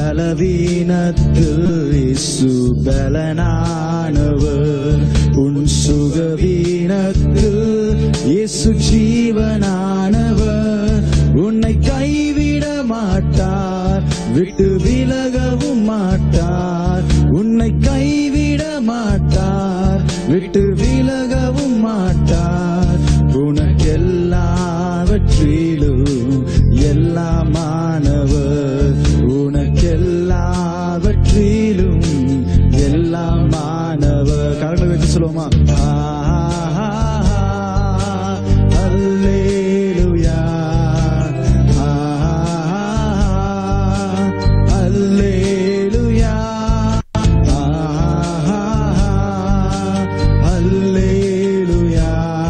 பலவீனத்தில் இயேசு பலனானவர் உன் சுகவீனத்தில் இயேசு ஜீவனானவர் உன்னை கைவிட மாட்டார் விட்டு விலகவும் மாட்டார் உன்னை கைவிட மாட்டார் விட்டு விலகவும் மாட்டார் உனக்கெல்லாவற்றிலும் எல்லாமானவர் உனக்கெல்லாவற்றிலும் எல்லாமானவர் கரங்களை வச்சு சொல்லுவோமா அல்லேலூயா அல்லேலூயா அல்லேலூயா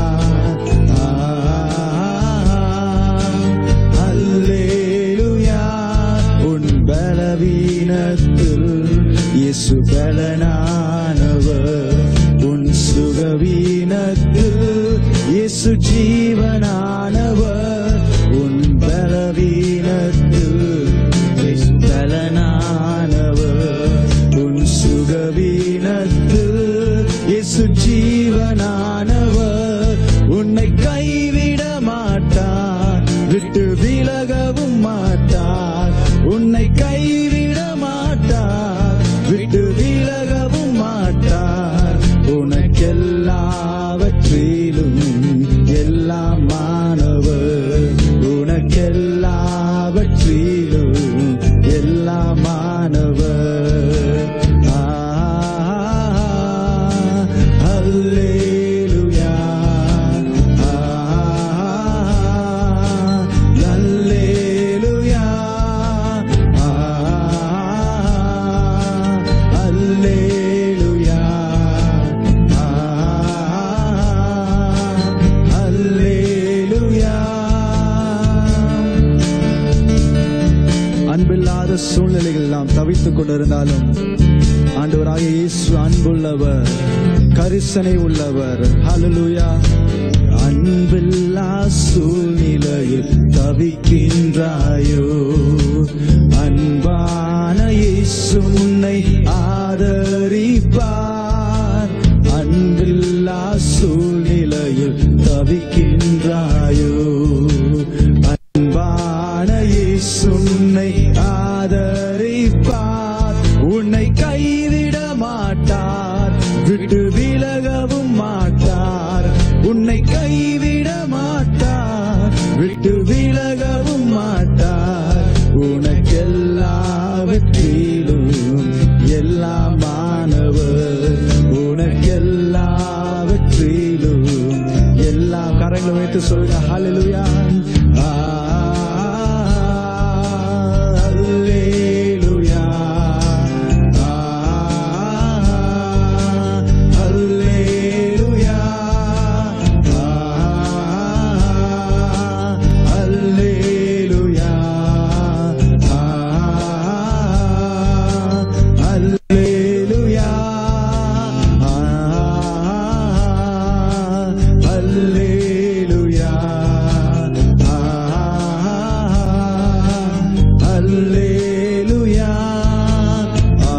அல்லேலூயா உன் பலவீனத்தில் இயேசு பலனானவர் உன் சுகவீனத்தில் இயேசு ஜீவனானவர் உன் பலவீனத்தில் இயேசு பலனானவர் உன் சுகவீனத்தில் இயேசு ஜீவனானவர் உன்னை கைவிட மாட்டார் விட்டு விலகவும் மாட்டார் உன்னை கைவிட மாட்டார் விட்டு விலகவும் மாட்டார் உனக்கெல்லாவற்றிலும் எல்லாமானவர் உனக்கெல்லாவற்றிலும் எல்லாமானவர் ஆ அல்லேலூயா ஆ அல்லேலூயா ஆ அல்லேலூயா ஆ அல்லேலூயா அன்பில்லாத சூழ்நிலைகள் நாம் தவித்துக் கொண்டிருந்தாலும் ஆண்டவராக இயேசு அன்புள்ளவர் கரிசனை உள்ளவர் ஹalleluya அன்பில்லா சூழ்நிலையில் தவிக்கின்றாயோ அன்பான இயேசு உன்னை ஆதரிப்பார் அன்பில்லா சூழ்நிலையில் தவிக்கின்றாயோ அன்பான இயேசு உன்னை ஆதரிப்பார் உன்னை கைவிட மாட்டார் விட்டு விலகவும் மாட்டார் உன்னை கைவிட மாட்டார் விட்டு விலகவும் மாட்டார் உனக்கெல்லாவற்றிலும் எல்லாமானவர் உனக்கெல்லாவற்றிலும் எல்லா கரங்களை வைத்து சொல்லுங்க ஹalleluya ஆ அல்லேலூயா ஆ அல்லேலூயா ஆ அல்லேலூயா ஆ அல்லேலூயா ஆ அல்லேலூயா ஆ அல்லேலூயா ஆ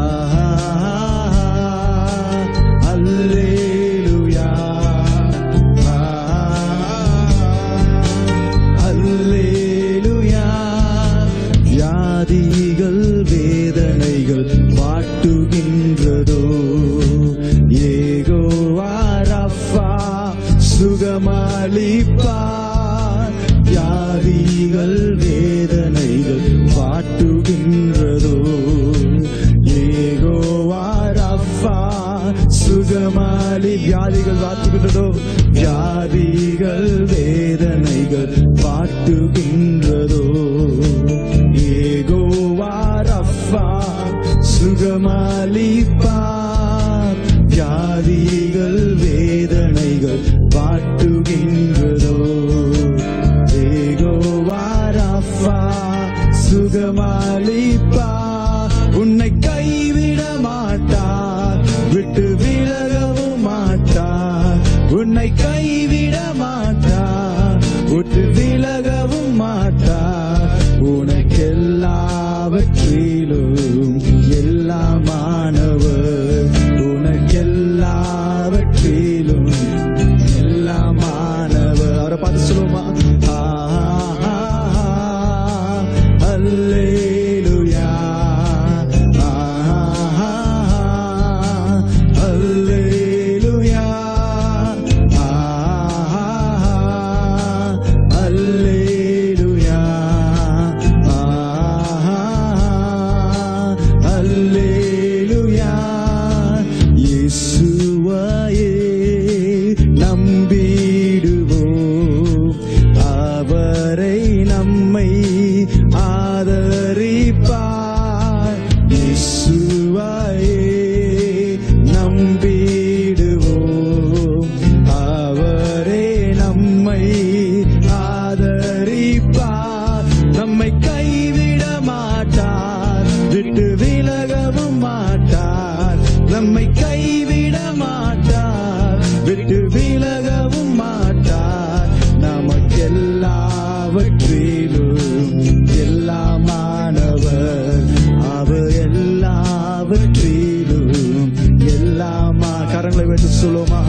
அல்லேலூயா ஆ அல்லேலூயா வியாதிகள் வேதனைகள் வாட்டுகின்றதோ ஏகோவாரப்பா சுகமாளிப்பார் வியாதிகள் வேதனைகள் வாட்டுகின்றதோ ஏகோவாரப்பா சுகமாளி வியாதிகள் வாட்டுகின்றதோ வியாதிகள் வேதனைகள் வாட்டுகின்றதோ ஏகோவாரப்பா சுகமாளிப்பார் வியாதிகள் வேதனைகள் வாட்டுகின்றதோ ஏகோவாரப்பா சுகமாளிப்பா உன்னை கைவிட மாட்டார் விட்டு விலகவும் மாட்டார் உன்னை கைவிட மாட்டார் விட்டு விலகவும் மாட்டார் உனக்கெல்லாவற்றிலும் இயேசுவையே நம்பிடுவோம் அவரே நம்மை ஆதரிப்பார் நம்மை கைவிட மாட்டார் விட்டு விலகவும் மாட்டார் நம்மை கைவிட மாட்டார் விட்டு விலகவும் மாட்டார் நமக்கெல்லாவற்றிலும் எல்லாமானவர் அவர் எல்லாவற்றிலும் எல்லாமா கரங்களை வைத்து சொல்லுமா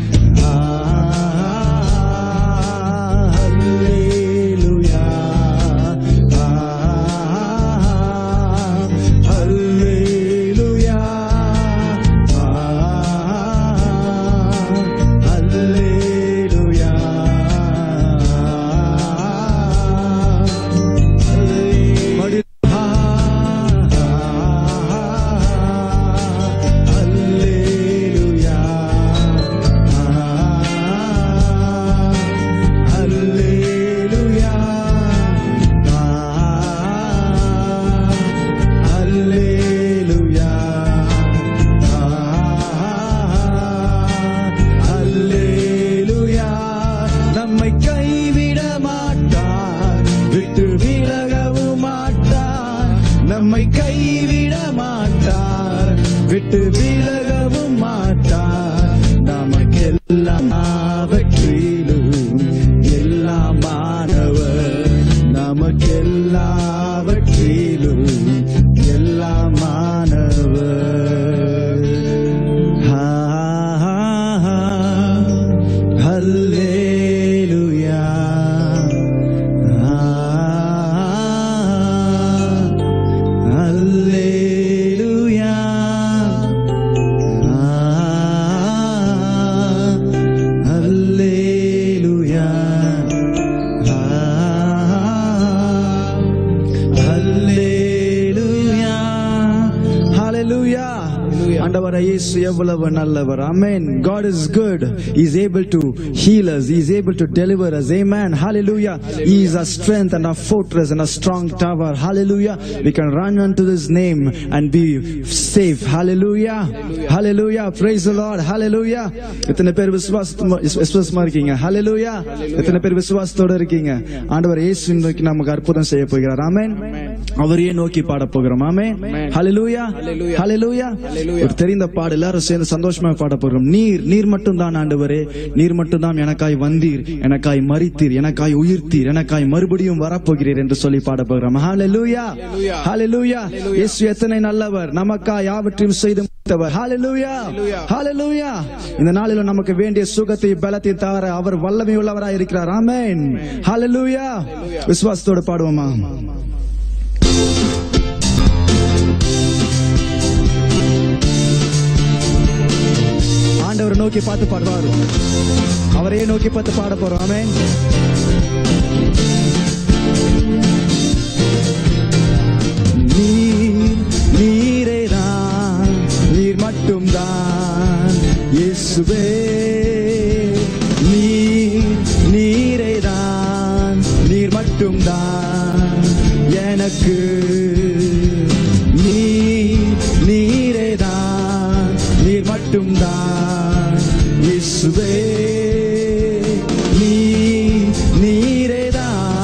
Hallelujah. Hallelujah. Hallelujah. நம்மை கைவிட மாட்டார் விட்டு விலகவும் மாட்டார் நம்மை கைவிட மாட்டார் விட்டு விலகவும் மாட்டார் நமக்கெல்லாம் அவற்றிலும் எல்லாமானவர் நமக்கெல்லாவற்றிலும் எல்லாமானவர் ஹா ஹா ஹா ஹல்லேலூயா ஹல்லேலூயா ஹல்லேலூயா ஹல்லேலூயா ஹalleluya ஆண்டவர் இயேசு எவ்வளவு நல்லவர் ஆமென் god is good he is able to heal us he is able to deliver us amen hallelujah he is our strength and our fortress and a strong tower hallelujah we can run unto his name and be safe hallelujah hallelujah praise the lord hallelujah எத்தனை பேர் விசுவாசமா விசுவாசமா இருக்கீங்க hallelujah எத்தனை பேர் விசுவாசத்தோட இருக்கீங்க ஆண்டவர் இயேசு நோக்கி நமக்கு அற்புதம் செய்ய போகிறார் ஆமென் அவரையே நோக்கி பாட போகிறோம் ஆமென் hallelujah hallelujah ஒரு தெரிந்த பாடு எல்லாரும் சேர்ந்து சந்தோஷமா பாட போகிறோம் நீர் நீர் மட்டும் தான் ஆண்டவரே நீர் மட்டும் தான் எனக்காய் வந்தீர் எனக்காய் மறித்தீர் எனக்காய் உயிர்த்தீர் எனக்காய் மறுபடியும் வரப்போகிறீர் என்று சொல்லி பாட போகிறோம் hallelujah hallelujah இயேசு எத்தனை நல்லவர் நமக்காய் யாவற்றையும் செய்து முடித்தவர் hallelujah hallelujah இந்த நாளில் நமக்கு வேண்டிய சுகத்தை பலத்தை தார அவர் வல்லமை உள்ளவராய் இருக்கிறார் ஆமென் hallelujah விசுவாசத்தோடு பாடுவோமா ஆண்டவரை நோக்கி பார்த்து பாடுவார் அவரையே நோக்கி பார்த்து பாட போறோம் ஆமென் நீர் நீரே தான் நீர் மட்டும் தான் இயேசுவே நீர் நீரே தான் நீர் மட்டும் தான் எனக்கு நீர் நீரே தான் நீர் மட்டும் தான் இயேசுவே நீர் நீரே தான்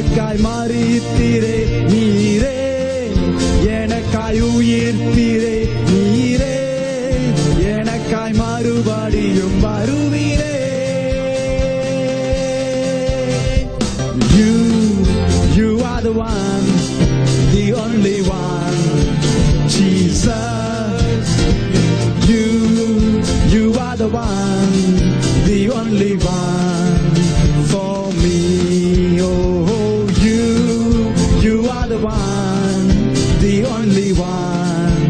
எனக்காய் மாறித்தீரே நீரே எனக்காய் உயிர்த்தீரே நீரே எனக்காய் மறுபடியும் வருவீரே You, you are the one, the only one, Jesus. You, you are the one, the only one for me. Oh, you, you are the one, the only one,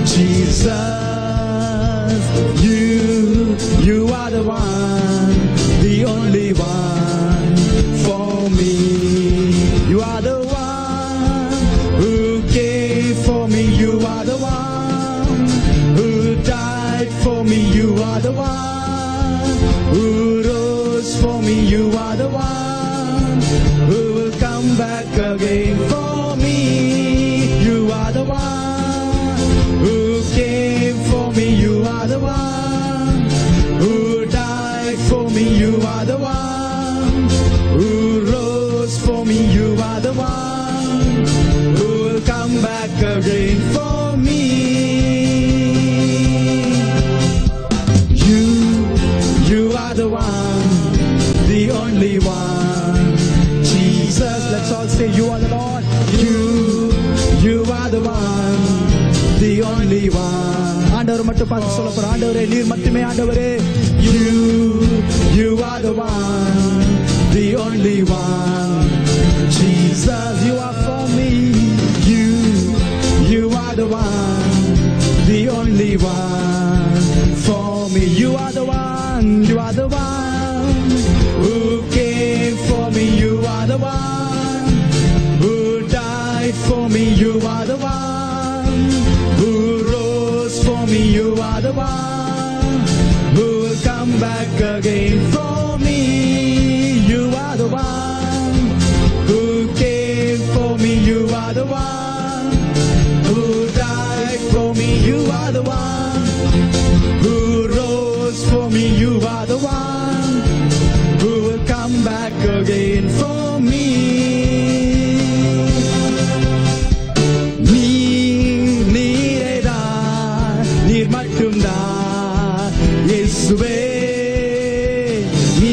Jesus. You, you are the one, the only one for me. You are the one who gave for me. You are the one who died for me. You are the one who rose for me. You are the one who will come back again for me. You are the one who came for me. You are the one who died for me. You are the one who rose for me. You are the one who will come back again for me. You, you are the one, the only one. Jesus, let's all say, You are the Lord. You, you are the one, the only one. ஆண்டவர் மட்டும் பார்த்து சொல்ல போற ஆண்டவரே நீர் மட்டுமே ஆண்டவரே You, you are the one, the only one. Jesus, you are for me. You, you are the one, the only one for me. You are the one, you are the one who came for me. You are the one who died for me. You are the one who rose for me. You are the one who will come back again for me. You are the one who came for me. You are the one who died for me. You are the one who rose for me. You are the one who will come back again for me. நீ நீரேதான் நீர் மட்டும்தான் இயேசுவே நீ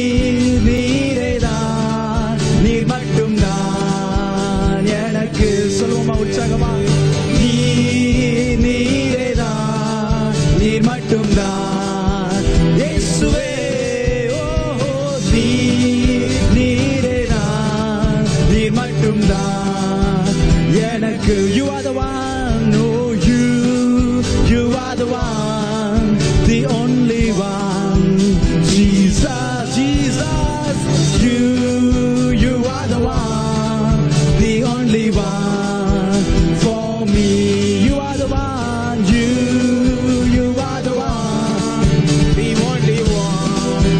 நீரேதான் நீர் மட்டும்தான் எனக்கு சொல்லுவோமா உற்சாகமா நீ நீரேதான் நீர் மட்டும்தான் இயேசுவே ஓ நீ நீரேதான் நீர் மட்டும்தான் எனக்கு you are the one oh you you are the one the only one Jesus Jesus you you are the one the only one for me you are the one you you are the one the only one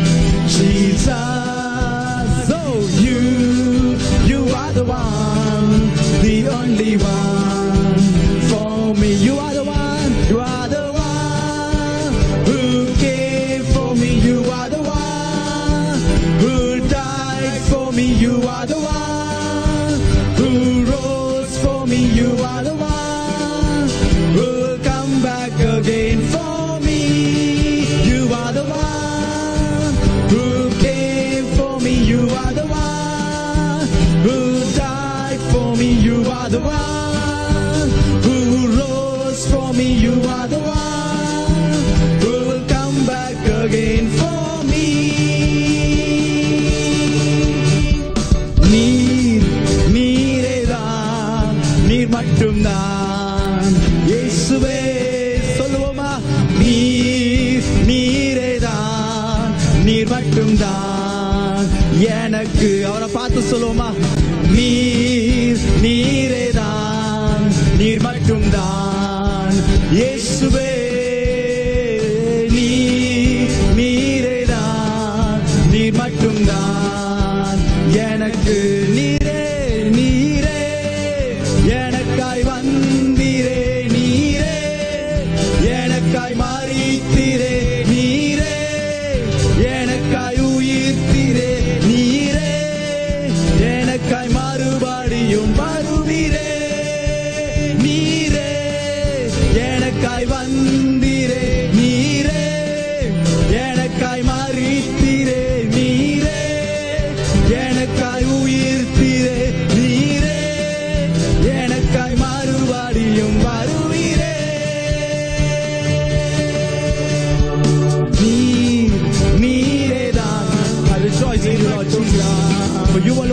Jesus oh you you are the one the only one for me. You are the one, you are the one who came for me. You are the one who died for me. You are the one who rose for me. You are the one who will come back again for me. You are the one who came for me. You are the one who died for me. You are the one who rose for me. You are the one who will come back again for me. நீர் நீரேதான் நீர் மட்டும்தான் இயேசுவே சொல்லுவோமா நீர் நீரேதான் நீர் மட்டும்தான் எனக்கு அவரை பார்த்து சொல்லுவோமா நீர் நீரேதான் நீர் மட்டும்தான் இயேசுவே நீர் நீரேதான் நீர் மட்டும்தான் எனக்கு நீரே நீரே எனக்காய் வந்தீரே நீரே எனக்காய் மாறித்தீரே நீரே எனக்காய் உயிர்த்தீரே நீரே எனக்காய்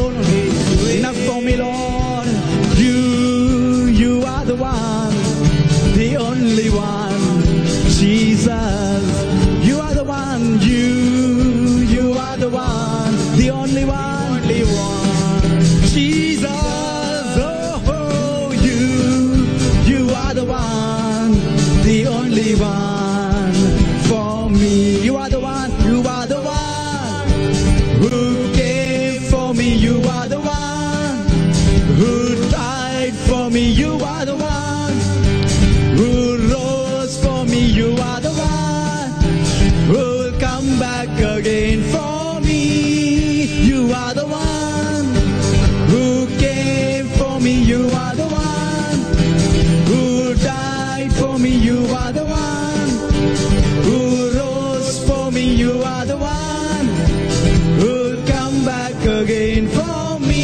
alone. Enough for me, Lord. You, you are the one, the only one. Jesus, you are the one. You, you are the one, the only one. Only one. Jesus, oh, oh, you, you are the one, the only one for me. You are the one, you are the one who came for me. You are the one who died for me. You are the one who rose for me. You are the one who will come back again for me. You are the one who came for me. You are the one who died for me. You are the one who rose for me. You are the one who will come back again for me.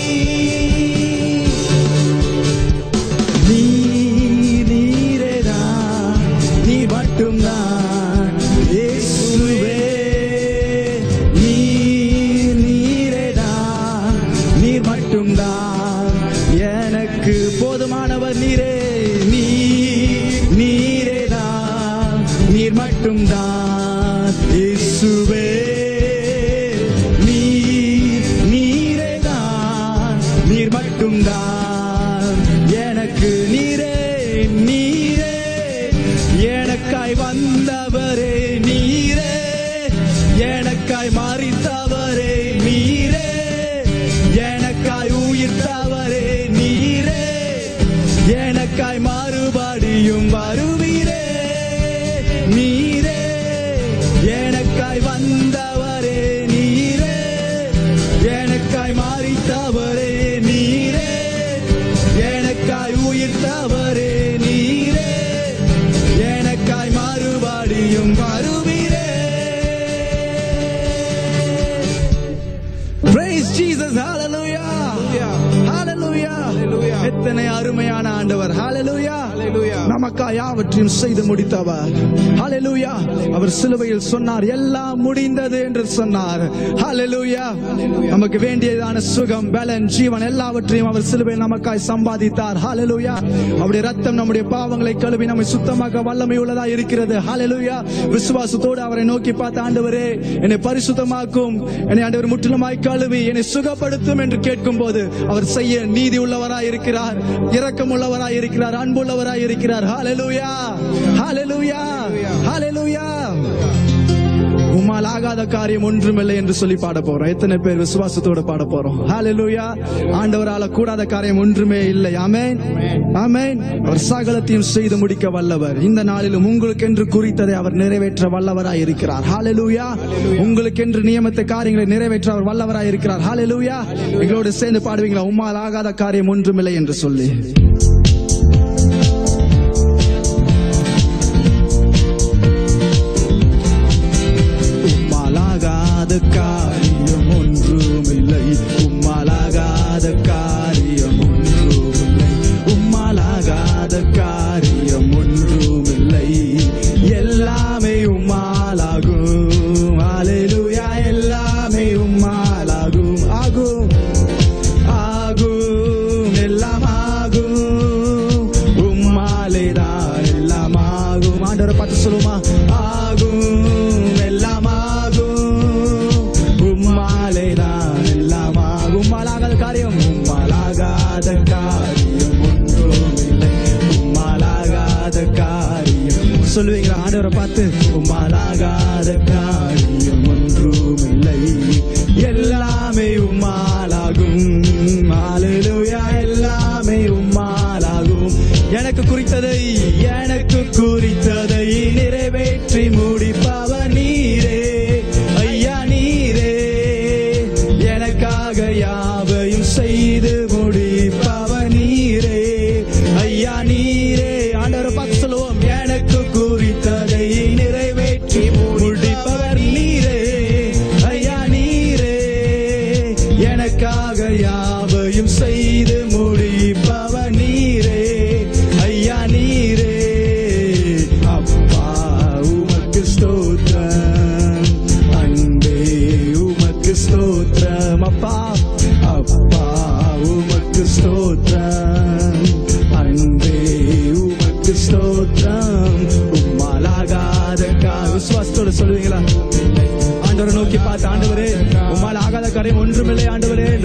நீ நீரேதா நீ மட்டும்தான் இயேசுவே நீ நீரேதா நீ மட்டும்தான் எனக்கு போதுமானவர் நீரே நீ நீரேதா நீர் மட்டும்தான் இயேசுவே நீ நீரேதான் நீர் மட்டும்தான் எனக்கு நீரே நீரே எனக்காய் வந்தவரே நீரே எனக்காய் மாறித்தவரே நீரே எனக்காய் உயிர்த்தவரே நீரே எனக்காய் மாறுபடியும் வருவீரே நீரே எனக்காய் வந்தவரே நீரே எனக்காய் மாறித்தவரே நீரே எனக்காய் உயிர்த்தவரே நீரே எனக்காய் மாறுபடியும் வருவீரே Praise Jesus, hallelujah. Hallelujah. எத்தனை அருமையான ஆண்டவர் hallelujah. நமக்காய் யாவற்றையும் செய்து முடித்தவர் hallelujah. அவர் சிலுவையில் சொன்னார் எல்லாம் முடிந்தது என்று சொன்னார் hallelujah. நமக்கு வேண்டியதான சுகம் பலன் ஜீவன் எல்லாவற்றையும் அவர் சிலுவையில் நமக்காய் சம்பாதித்தார் hallelujah. அவருடைய ரத்தம் நம்முடைய பாவங்களை கழுவி நம்மை சுத்தமாக்க வல்லமை உள்ளதா இருக்கிறது hallelujah. விசுவாசத்தோடு அவரை நோக்கி பார்த்த ஆண்டவரே என்னை பரிசுத்தமாக்கும் என்னை ஆண்டவர் முற்றிலுமாய் கழுவி என்னை சுகப்படுத்தும் என்று கேட்கும் போது அவர் செய்ய நீதி உள்ளவராய் இருக்கிறார் இரக்கம் உள்ளவராய் இருக்கிறார் அன்புள்ளவராய் இருக்கிறார் ஹalleluya ஹalleluya ஹalleluya உம்மால் ஆகாத காரியம் ஒன்றுமில்லை என்று சொல்லி பாட போறோம் எத்தனை பேர் விசுவாசத்தோட பாட போறோம் ஹalleluya ஆண்டவரால கூடாத காரியம் ஒன்றுமே இல்லை ஆமென் ஆமென் அவர் சகலத்தையும் செய்து முடிக்க வல்லவர் இந்த நாளிலும் உங்களுக்கு என்று குறித்ததை அவர் நிறைவேற்ற வல்லவராய் இருக்கிறார் ஹalleluya உங்களுக்கு என்று நியமித்த காரியங்களை நிறைவேற்ற அவர் வல்லவராய் இருக்கிறார் ஹalleluya எங்களோடு சேர்ந்து பாடுவீங்களா உம்மால் ஆகாத காரியம் ஒன்றுமில்லை என்று சொல்லி உம்மாலாகாத காரியம் ஒன்றுமில்லை உம்மாலாகாத காரியம் ஒன்றுமில்லை உம்மாலாகாத காரியம் ஒன்றுமில்லை எல்லாமே உம்மாலாகும் ஹalleluya எல்லாமே உம்மாலாகும் ஆகும் ஆகும் எல்லாம் ஆகும் உம்மாலேதான் எல்லாம் ஆகும் ஆண்டவரை பார்த்து சொல்லுமா ஆகும் எல்லாம் ஆகும் உம்மாலேதான் எல்லாம் ஆகும் உம்மாலாகாத காரியம் உம்மாலாகாத காரியம் ஒன்றும் இல்லை உம்மாலாகாத காரியம் சொல்லுவீங்களா ஆண்டவரை பார்த்து உம்மாலாகாத காரியம் ஒன்றும் இல்லை எல்லாமே உம்மாலாகும் ஹalleluya எல்லாமே உம்மாலாகும் எனக்கு குறித்ததை எனக்கு குறித்ததை நிறைவேற்றி முடிப்பவர் நீரே ஐயா நீரே எனக்காக யாவையும் செய்து முடிப்பவர் நீரே ஐயா நீரே ஆண்டவரை பார்த்து சொல்லுவோம் எனக்கு குறித்ததை நிறைவேற்றி முடிப்பவர் நீரே ஐயா நீரே எனக்காக யாவையும் செய்து முடிப்பவர் நீரே ஐயா நீரே அப்பா உமக்கு ஸ்தோத்திரம் அன்பே உமக்கு ஸ்தோத்திரம் அப்பா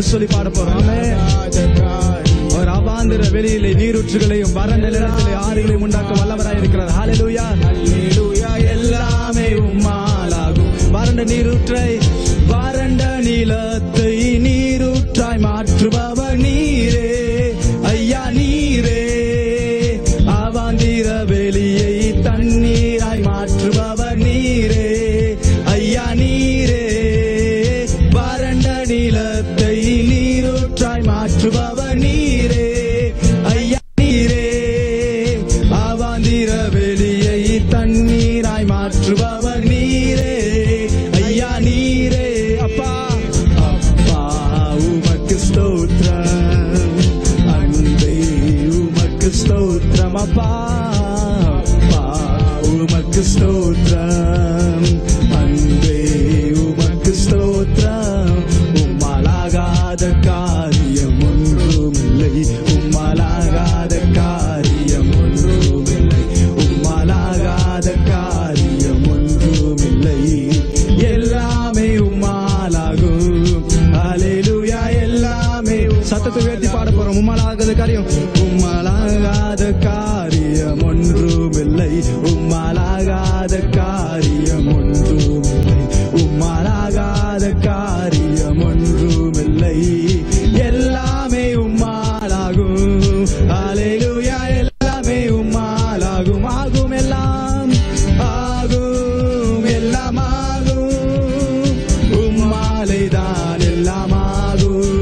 என்று சொல்லி பாட போறோம் ஆமென். அவர் அவாந்திர வெளியிலே நீரூற்றுகளையும் வறண்ட நிலத்திலே ஆறுகளையும் உண்டாக்க வல்லவராய் இருக்கிறார் ஹalleluya ஹalleluya எல்லாமே உம்மாலாகும் வறண்ட நீரூற்றை வறண்ட நிலத்தை நீரூற்றாய் மாற்றுபவர் நீரே ஐயா நீரே அவாந்திர வெளியை தண்ணீராய் மாற்றுபவர் நீரே ஐயா நீரே வறண்ட நிலத்தை நீரூற்றாய் மாற்றுபவர் நீரே ஐயா நீரே அவாந்திர வெளியை தண்ணீராய் மாற்றுபவர் நீரே ஐயா நீரே அப்பா அப்பா உமக்கு ஸ்தோத்திரம் அன்பே உமக்கு ஸ்தோத்திரம் அப்பா அப்பா உமக்கு ஸ்தோத்திரம் அன்பே உமக்கு ஸ்தோத்திரம் உம்மாலாகாத காரியம் ஒன்றுமில்லை உம்மாலாகாத காரியம் ஒன்றுமில்லை உம்மாலாகாத காரியம் ஒன்றுமில்லை எல்லாமே உம்மாலாகும் ஹalleluya எல்லாமே சத்தத்தை உயர்த்தி பாட போறோம் உம்மாலாகாத காரியம் உம்மாலாகாத காரியம் ஒன்றுமில்லை உம்மாலாகாத காரியம் ஒன்றுமில்லை உம்மாலாகாத காரியம் ஒன்றுமில்லை எல்லாமே உம்மாலாகும் ஹalleluya எல்லாமே உம்மாலாகும் ஆகும் எல்லாம் ஆகும் எல்லாம் ஆகும் உம்மாலை தான் எல்லாம் ஆகும்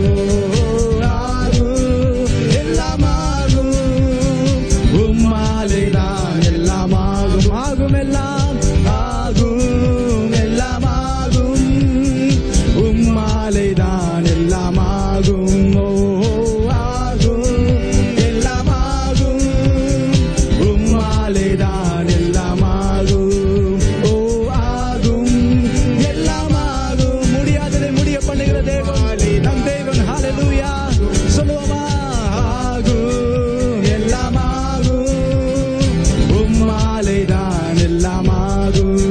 ஆகும் எல்லாம் ஆகும் உம்மாலை தான் எல்லாம் ஆகும் ஆகும் எல்லாம் ஆகும் எல்லாம் ஆகும் உம்மாலை தான் எல்லாம் ஆகும் ஓ ஆகும் எல்லாம் ஆகும் உம்மாலே தான் எல்லாம் ஆகும் ஓ ஆகும் எல்லாம் ஆகும் முடியாததை முடிய பண்ணுகிற தேவன் நம் தேவன் ஹalleluya சொல்லுவோமா ஆகும் எல்லாம் ஆகும் உம்மாலே தான் எல்லாம் ஆகும்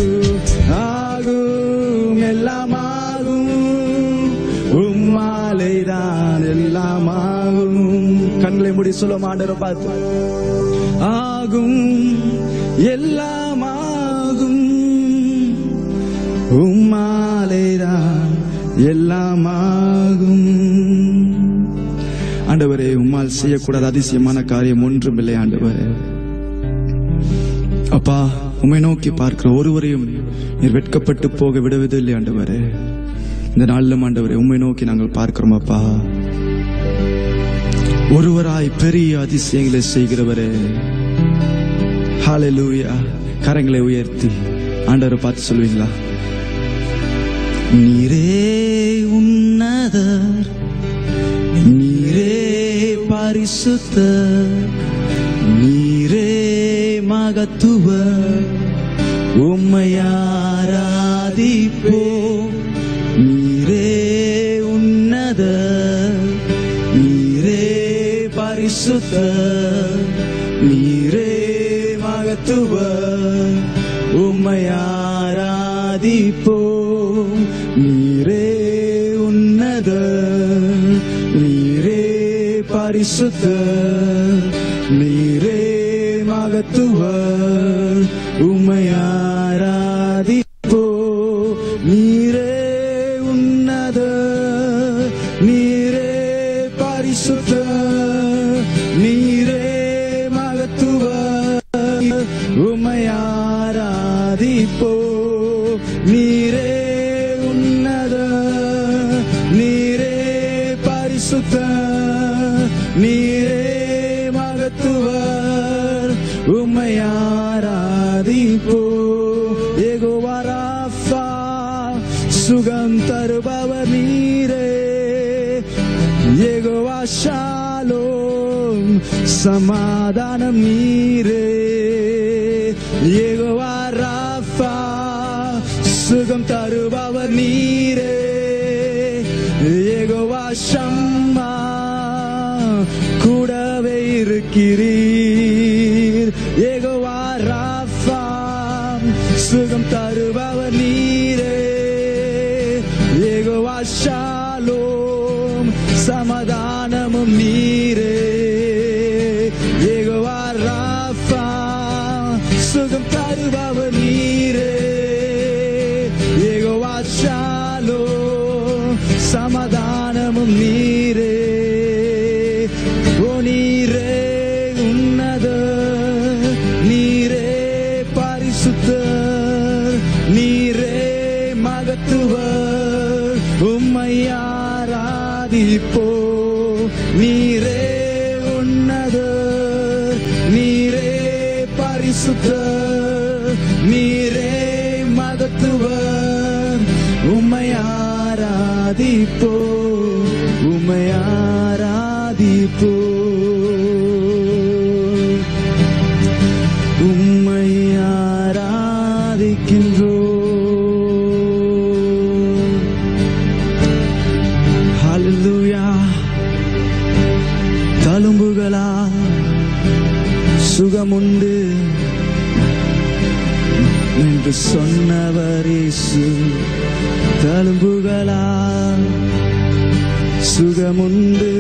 ஆகும் எல்லாம் ஆகும் உம்மாலே தான் எல்லாம் ஆகும் கண்களை மூடி சொல்லுவோம் ஆண்டவரை பார்த்து ஆகும் எல்லாம் ஆகும் உம்மாலேதான் எல்லாம் ஆகும் ஆண்டவரே உம்மால் செய்யக்கூடாத அதிசயமான காரியம் ஒன்றுமில்லை ஆண்டவரே அப்பா உம்மை நோக்கி பார்க்கிற ஒருவரையும் நீர் வெட்கப்பட்டு போக விடுவதில்லை ஆண்டவரே இந்த நாளிலும் ஆண்டவரே உம்மை நோக்கி நாங்கள் பார்க்கிறோம் அப்பா ஒருவராய் பெரிய அதிசயங்களை செய்கிறவரே ஹalleluya கரங்களை உயர்த்தி ஆண்டவரை பார்த்து சொல்வீங்களா நீரே உன்னதர் நீரே பரிசுத்தர் நீரே மகத்துவர் உம்மை ஆராதிப்போ நீரே உன்னதர் நீரே பரிசுத்தர் நீரே மகத்துவர் உம்மை ஆராதிப்போ நீரே உன்னதர் நீரே பரிசுத்தர் நீரே மகத்துவர் உம்மை ஆராதிப்போ நீரே உன்னத நீரே பரிசுத்த நீரே மகத்துவ உம்மை ஆராதிப்போ நீரே உன்னத நீரே பரிசுத்த நீரே மகத்துவர் உம்மை ஆராதிப்போ ஏகோவா ராஃபா சுகம் தருபவர் நீரே ஏகோவா ஷாலோம் சமாதானம் நீரே ஏகோவா ராஃபா சுகம் தருபவர் நீரே ஏகோவா ஷம்மா கூடவே இருக்கிறீர் ஏகோவா ராஃபா சுகம் தருபவர் நீரே ஏகோவா ஷாலோ சமாதானமும் நீரே ஏகோவா ராஃபா சுகம் தருபவர் நீரே ஏகோவா ஷாலோ சமாதானமும் நீரே ஓ நீரே உன்னத நீரே பரிசுத்தர் நீரே மகத்துவர் உம்மை ஆராதிப்போ நீரே உன்னதர் நீரே பரிசுத்தர் நீரே மகத்துவர் உம்மை ஆராதிப்போ உம்மை ஆராதிப்போ உம்மை ஆராதிக்கின்றோ ஹalleluya தழும்புகளா சுகமுண்டு என்று சொன்னவர் இயேசு தழும்புகளா சுகமுண்டு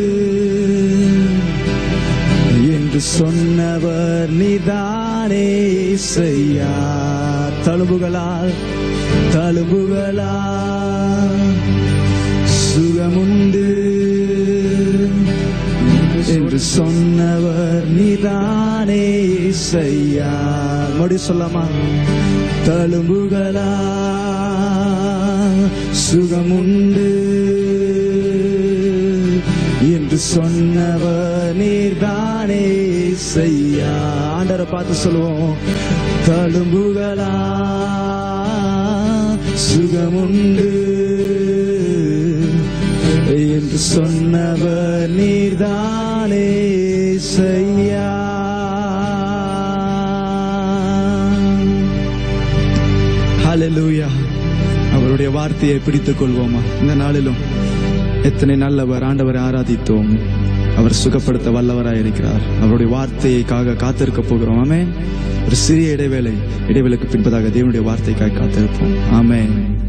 என்று சொன்னவர் நீதானே செய்யா தழும்புகளால் தழும்புகளா சுகமுண்டு என்று சொன்னவர் நீதானே செய்யா மறுபடி சொல்லாமா தழும்புகளா சுகமுண்டு என்று சொன்னவர் நீர்தானே செய்யா ஆண்டரை பார்த்து சொல்லுவோம் தழும்புகளா சுகமுண்டு என்று சொன்னவர் நீர்தானே செய்யா ஹalleluya அவருடைய வார்த்தையை பிடித்துக் கொள்வோமா இந்த நாளிலும் எத்தனை நல்லவர் ஆண்டவரை ஆராதித்தோம் அவர் சுகப்படுத்த வல்லவராய் இருக்கிறார் அவருடைய வார்த்தைக்காக காத்திருக்க போகிறோம் ஆமென் ஒரு சிறிய இடைவேளை இடைவேளைக்கு பின்பதாக தேவனுடைய வார்த்தைக்காக காத்திருப்போம் ஆமென்